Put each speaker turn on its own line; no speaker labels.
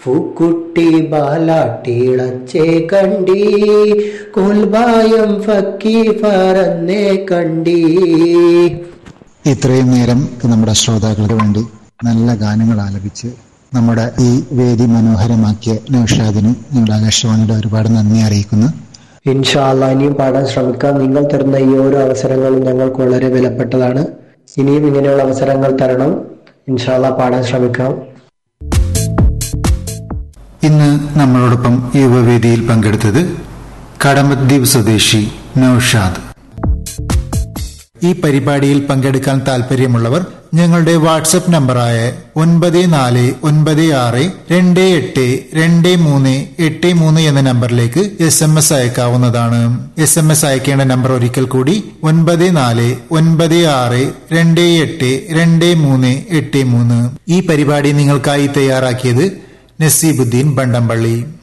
പൂക്കുട്ടി ബാലാട്ടിളച്ചേ കണ്ടി കോൽബായം ഫക്കി പറന്നേ കണ്ടി
ഇത്രയും നേരം നമ്മുടെ ശ്രോതാക്കൾക്ക് വേണ്ടി നല്ല ഗാനങ്ങൾ ആലപിച്ച് നമ്മുടെ ഈ വേദി മനോഹരമാക്കിയ നൌഷാദിന് ഞങ്ങളുടെ ആകാശവാണിയുടെ ഒരുപാട് നന്ദി അറിയിക്കുന്നു
ഇൻഷാല്ല ഇനിയും പാടാൻ ശ്രമിക്കാം നിങ്ങൾ തരുന്ന ഈ ഓരോ അവസരങ്ങളും ഞങ്ങൾക്ക് വളരെ വിലപ്പെട്ടതാണ് ഇനിയും ഇങ്ങനെയുള്ള അവസരങ്ങൾ തരണം ഇൻഷാല്ല പാടാൻ ശ്രമിക്കാം
ഇന്ന് നമ്മളോടൊപ്പം യുവവേദിയിൽ പങ്കെടുത്തത് കടമദ്വീപ് സ്വദേശി നൌഷാദ് ഈ പരിപാടിയിൽ പങ്കെടുക്കാൻ താല്പര്യമുള്ളവർ ഞങ്ങളുടെ വാട്സപ്പ് നമ്പറായ ഒൻപത് നാല് ഒൻപത് ആറ് രണ്ട് എട്ട് രണ്ട് മൂന്ന് എട്ട് മൂന്ന് എന്ന നമ്പറിലേക്ക് എസ് എം എസ് അയക്കാവുന്നതാണ് എസ് എം എസ് അയക്കേണ്ട നമ്പർ ഒരിക്കൽ കൂടി ഒൻപത് നാല് ഒൻപത് ആറ് രണ്ട് എട്ട് രണ്ട് മൂന്ന് എട്ട് മൂന്ന് ഈ പരിപാടി നിങ്ങൾക്കായി തയ്യാറാക്കിയത് നസീബുദ്ദീൻ ബണ്ടംപള്ളി